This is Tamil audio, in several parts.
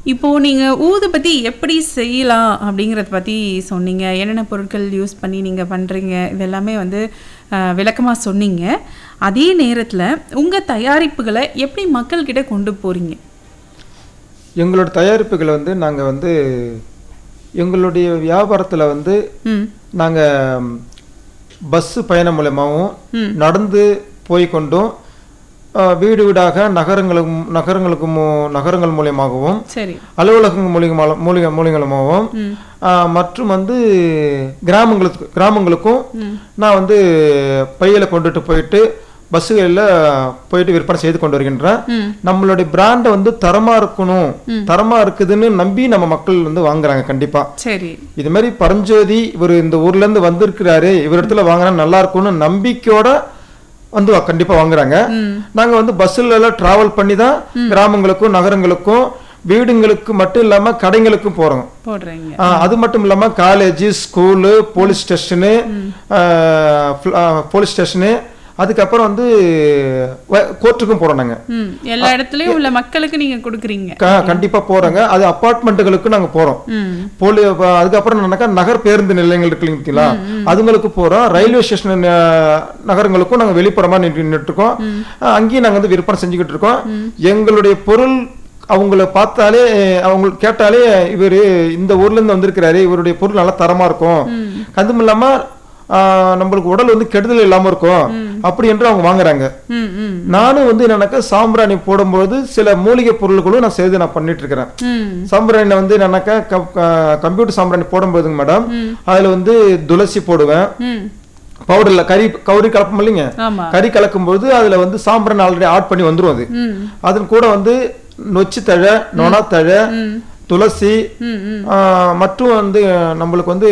இப்போ நீங்க ஊதுபத்தி எப்படி செய்யலாம் அப்படிங்கறத பத்தி சொன்னீங்க என்னென்ன பொருட்கள் யூஸ் பண்ணி நீங்க பண்றீங்க இது எல்லாமே வந்து அஹ், விளக்கமா சொன்னீங்க அதே நேரத்துல உங்க தயாரிப்புகளை எப்படி மக்கள்கிட்ட கொண்டு போறீங்க எங்களோட தயாரிப்புகளை வந்து நாங்கள் வந்து எங்களுடைய வியாபாரத்தில் வந்து ம் நாங்கள் பஸ்ஸு பயணம் மூலமாகவும் ம். நடந்து போய் கொண்டும் அஹ், வீடு வீடாக நகரங்களுக்கும் நகரங்களுக்கு மூ- நகரங்கள் மூலியமாகவும் சரி அலுவலகங்கள் மூலியமாக மூலிக மூலியமாகவும் ம் அஹ், மற்றும் வந்து கிராமங்களுக்கு கிராமங்களுக்கும் ம் நான் வந்து பையில கொண்டுட்டு போயிட்டு பஸ்ஸுகளில் போயிட்டு விற்பனை செய்து கொண்டு வருகின்றேன் ம் நம்மளுடைய பிராண்டை வந்து தரமா இருக்கணும் தரமா இருக்குதுன்னு நம்பி நம்ம மக்கள் வந்து வாங்குறாங்க கண்டிப்பா சரி இது மாதிரி பரஞ்சோதி இவர் இந்த ஊர்ல இருந்து வந்திருக்கிறாரு இவர் இடத்துல வாங்கினா நல்லா இருக்கும்னு நம்பிக்கையோட வந்து வா- கண்டிப்பா வாங்குறாங்க ம் நாங்க வந்து பஸ்ஸுல எல்லாம் டிராவல் பண்ணி தான் கிராமங்களுக்கும் நகரங்களுக்கும் வீடுங்களுக்கு மட்டும் இல்லாம கடைங்களுக்கும் போறோம் போடுறீங்க ஆஹ் அது மட்டும் இல்லாம college school police station police station அதுக்கப்புறம் வந்து வ- கோர்ட்டுக்கும் போறோம் நாங்க ம் எல்லா இடத்துலயும் உள்ள மக்களுக்கு நீங்க கொடுக்குறீங்க க- கண்டிப்பா போறோங்க அது அப்பார்ட்மெண்ட்டுகளுக்கு நாங்க போறோம் ம் போலி அப்ப அதுக்கப்புறம் என்னன்னாக்கா நகர் பேருந்து நிலையங்கள் இருக்கு பார்த்தீங்களா அதுங்களுக்கு போறோம் ரயில்வே ஸ்டேஷன் நகரங்களுக்கும் நாங்க வெளிப்புறமா நின்று நின்றுட்டு அஹ் அங்கேயும் நாங்க வந்து விற்பனை செஞ்சுக்கிட்டு இருக்கோம் எங்களுடைய பொருள் அவங்கள பார்த்தாலே அவங்க கேட்டாலே இவர் இந்த ஊர்ல இருந்து வந்திருக்கிறாரு இவருடைய பொருள் நல்லா தரமா இருக்கும் அதுவும் இல்லாம ஆஹ் நம்மளுக்கு உடல் வந்து கெடுதல் இல்லாம இருக்கும் அப்படி என்று அவங்க வாங்குறாங்க ம் ம் நானும் வந்து என்னன்னாக்கா சாம்பிராணி போடும்போது சில மூலிகை பொருள்களும் நான் செய்து நான் பண்ணிட்டு இருக்கிறேன் ம் சாம்பிராணி வந்து என்னன்னாக்கா கம்- க- கம்ப்யூட்டர் சாம்பிராணி போடும்போதுங்க மேடம் அதுல வந்து துளசி போடுவேன் ம் பவுடர்ல கறி கவுரி கலப்போம் இல்லைங்க ஆமா கறி கலக்கும்போது அதுல வந்து சாம்பிராணி ஆல்ரெடி ஆட் பண்ணி வந்துரும் அது ம் அதன் கூட வந்து நொச்சி தழை நொணா தழை ம் துளசி ம் ம் ஆஹ், மற்றும் வந்து நம்மளுக்கு வந்து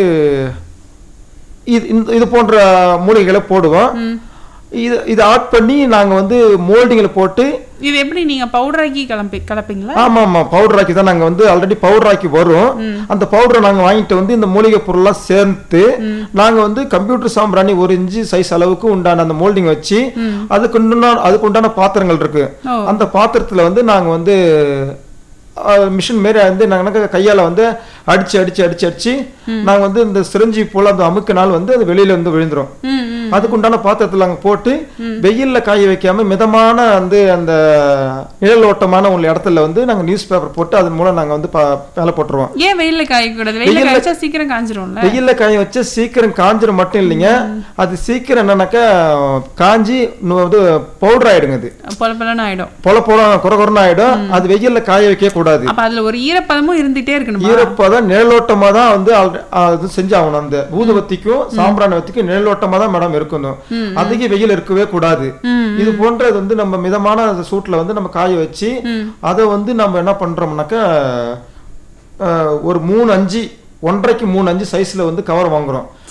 இது இந்த- இது போன்ற மூலிகைகளை போடுவோம் ம் இது இது ஆட் பண்ணி நாங்க வந்து மோல்டிங்கில் போட்டு இது எப்படி நீங்க பவுடராக்கி கலப்பி கலப்பீங்களா ஆமா ஆமா பவுடர் ஆக்கி தான் நாங்க வந்து ஆல்ரெடி பவுடர் ஆக்கி வரும் அந்த பவுடரை நாங்க வாங்கிட்டு வந்து இந்த மூலிகை பொருள்லாம் சேர்த்து நாங்க வந்து கம்ப்யூட்டர் சாம்பிராணி ஒரு இன்ச்சு சைஸ் அளவுக்கு உண்டான அந்த மோல்டிங் வச்சு அதுக்கு உண்டான அதுக்கு உண்டான பாத்திரங்கள் இருக்கு ஓ அந்த பாத்திரத்துல வந்து நாங்க வந்து மிஷின் மாரி வந்து நாங்க கையால வந்து அடிச்சு அடிச்சு அடிச்சு அடிச்சு நாங்க வந்து இந்த சிரஞ்சி போல அந்த அமுக்கினால் வந்து அது வெளியில வந்து விழுந்துரும் ம் ம் அதுக்கு உண்டான பாத்திரத்துல நாங்க போட்டு வெயில்ல காய வைக்காம மிதமான வந்து அந்த நிழல் ஓட்டமான உள்ள இடத்துல வந்து நாங்க நியூஸ் பேப்பர் போட்டு அதன் மூலம் நாங்க வந்து ப- மேல போட்டுருவோம் ஏன் வெயில்ல காயக்கூடாது வெயில்ல வெயில்ல- காய்ச்சா சீக்கிரம் காஞ்சிரும்ல வெயில்ல காய வச்சா சீக்கிரம் காஞ்சிரும் மட்டும் இல்லைங்க அது சீக்கிரம் என்னன்னாக்கா காஞ்சி இன்னும் வந்து பவுடர் ஆயிடுங்க அது பொல பொலன்னு ஆயிடும் பொல போல குறை குறைன்னு ஆயிடும் அது வெயில்ல காய வைக்க கூடாது அப்ப அதுல ஒரு ஈரப்பதமும் இருந்துட்டே இருக்கணுமா ஈரப்பதம் நிழலோட்டமா தான் வந்து alre- அது செஞ்சாகணும் அந்த ஊதுபத்திக்கும் சாம்பிராணி வத்திக்கும் நிழலோட்டமா தான் மேடம் இருக்கணும் அதிக வெயில் இருக்கவே கூடாது ம் இது போன்றது வந்து நம்ம மிதமான சூட்ல வந்து நம்ம காய வச்சு ம் அதை வந்து நம்ம என்ன பண்றோம்னாக்கா அஹ், ஒரு மூணு அஞ்சு ஒன்றரைக்கு மூணு அஞ்சு சைஸ்ல வந்து கவர் வாங்குறோம்